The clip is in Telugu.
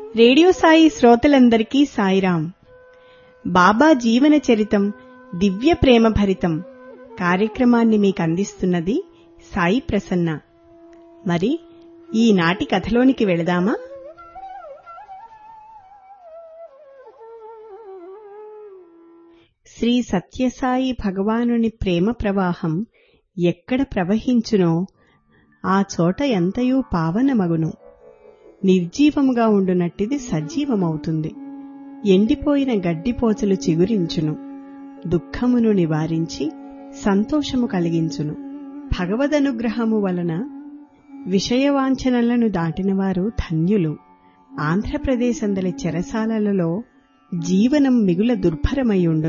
రేడియో సాయి శ్రోతలందరికీ సాయిరాం బాబా జీవన చరితం దివ్య ప్రేమ భరితం కార్యక్రమాన్ని మీకు అందిస్తున్నది సాయి ప్రసన్న మరి ఈనాటి కథలోనికి వెళదామా శ్రీ సత్యసాయి భగవానుని ప్రేమ ప్రవాహం ఎక్కడ ప్రవహించునో ఆ చోట ఎంతయూ పావనమగును నిర్జీవముగా ఉండునట్టిది సజీవమవుతుంది ఎండిపోయిన గడ్డిపోచలు చిగురించును దుఃఖమును నివారించి సంతోషము కలిగించును భగవదనుగ్రహము వలన విషయవాంఛనలను దాటినవారు ధన్యులు ఆంధ్రప్రదేశ్ అందలి చెరసాలలలో జీవనం మిగుల దుర్భరమయ్యుండును